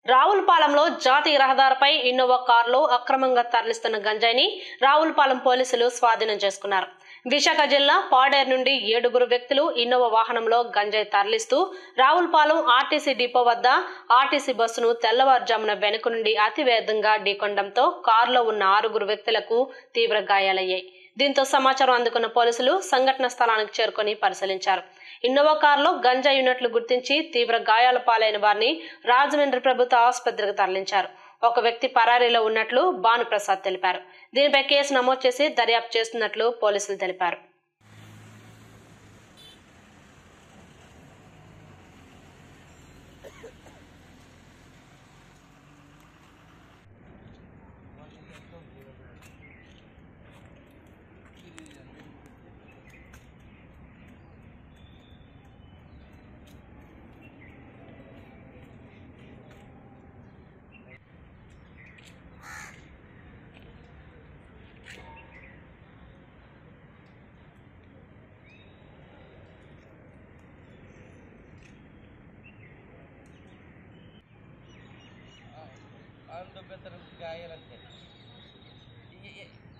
రావులపాలెంలో జాతీయ రహదారిపై ఇన్నోవా కారులో అక్రమంగా తరలిస్తున్న గంజాయిని రావులపాలెం పోలీసులు స్వాధీనం చేసుకున్నారు విశాఖ జిల్లా పాడేరు నుండి ఏడుగురు వ్యక్తులు ఇన్నోవా వాహనంలో గంజాయి తరలిస్తూ రావులపాలెం ఆర్టీసీ డిపో వద్ద ఆర్టీసీ బస్సును తెల్లవారుజామున వెనుక నుండి అతివేగంగా ఢీకొనడంతో కారులో ఉన్న ఆరుగురు వ్యక్తులకు తీవ్ర గాయాలయ్యాయి దీంతో సమాచారం అందుకున్న పోలీసులు సంఘటన స్థలానికి చేరుకొని పరిశీలించారు ఇన్నోవా కారులో గంజాయి ఉన్నట్లు గుర్తించి తీవ్ర గాయాల పాలైన వారిని రాజమండ్రి ప్రభుత్వ ఆసుపత్రికి తరలించారు ఒక వ్యక్తి పరారీలో ఉన్నట్లు భానుప్రసాద్ తెలిపారు దీనిపై కేసు నమోదు చేసి దర్యాప్తు చేస్తున్నట్లు పోలీసులు తెలిపారు అంత పెద్ద గాయాలంతే